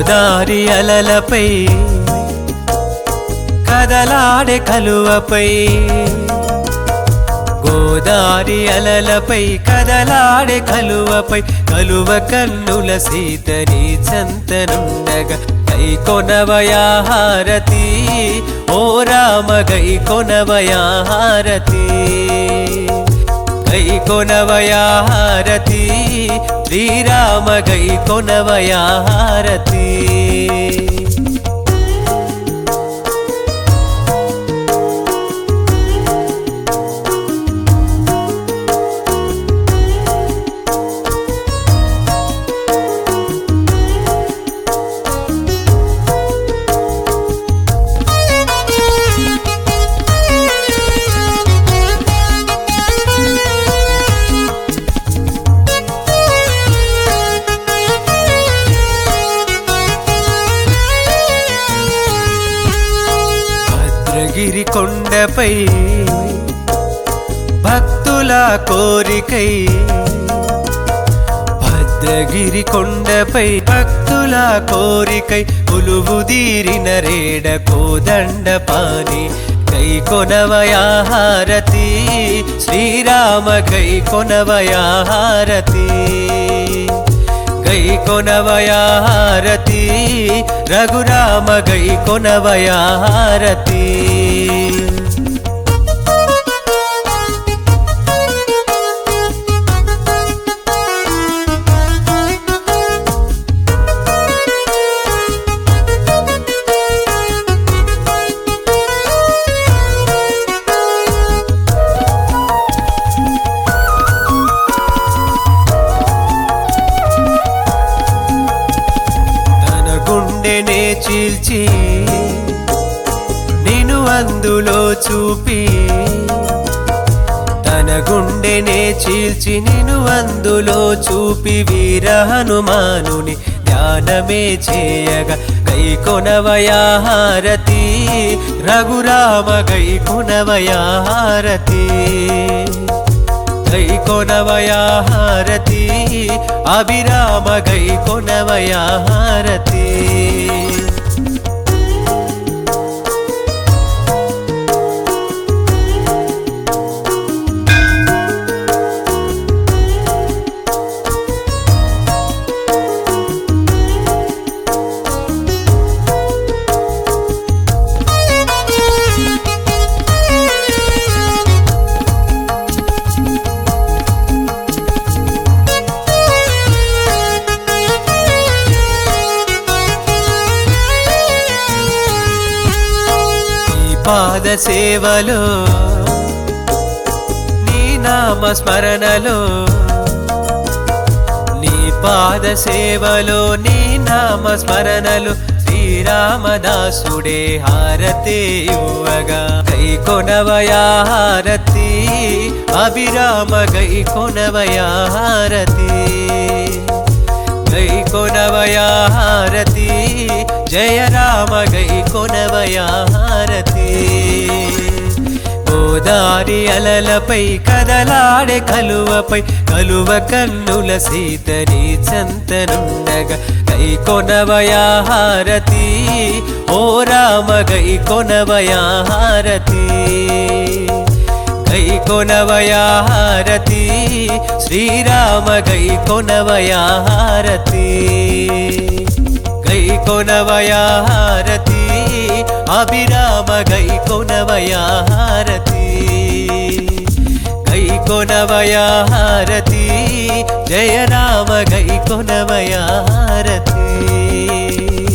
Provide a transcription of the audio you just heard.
గోదారి అలలపై కదలాడే కలువపై గోదారి అలలపై కదలాడే కలువపై కలువ కన్నుల సీతని చంతనుండగా గై కొనవయా హారతి ఓ రామ గై కొనవయా హారతి గై కొనవయా హారతి శ్రీరామ గై కొనవయా హారతి భద్రగిరి కొండపై భక్తుల కోరికై భద్రగిరి కొండపై భక్తుల కోరికై కొలువుదీరిన రేడ కోదండ పాని కై కొనవయా హారతి శ్రీరామ కై కొనవయా హారతి గై కొనవయా హారతి రఘురామ గై కొనవయా హారతి తన గుండెనే చీల్చి నేను అందులో చూపి తన గుండెనే చీల్చి నేను అందులో చూపి వీర హనుమానుని ధ్యానమే చేయగా గై కొనవయా హారతి రఘురామ గై కొనవయా హారతి గై కొనవయా హారతి అభిరామ గై కొనవయా హారతి నీ పాద సేవలో నీ నామ స్మరణలో నీ పాద సేవలో నీ నామ స్మరణలు శ్రీరామదాసుడే హారతే ఇవ్వగా గై కొనవయా హారతి అభిరామ గై కొనవయా హారతి గై కొనవయా హారతి జయ రామ గై కొనవయా హారతి గోదారి అలలపై కదలాడే కలువపై కలువ కన్నుల సీతని చంతనుండగా గై కొనవయా హారతి ఓ రామ గై కొనవయా హారతి గై కొనవయా హారతి శ్రీరామ గై కొనవయా హారతి గై కొనవయా హారతి అభిరామ గై కొనవయా హారతి గై కొనవయా హారతి జయ రామ గై కొనవయా హారతి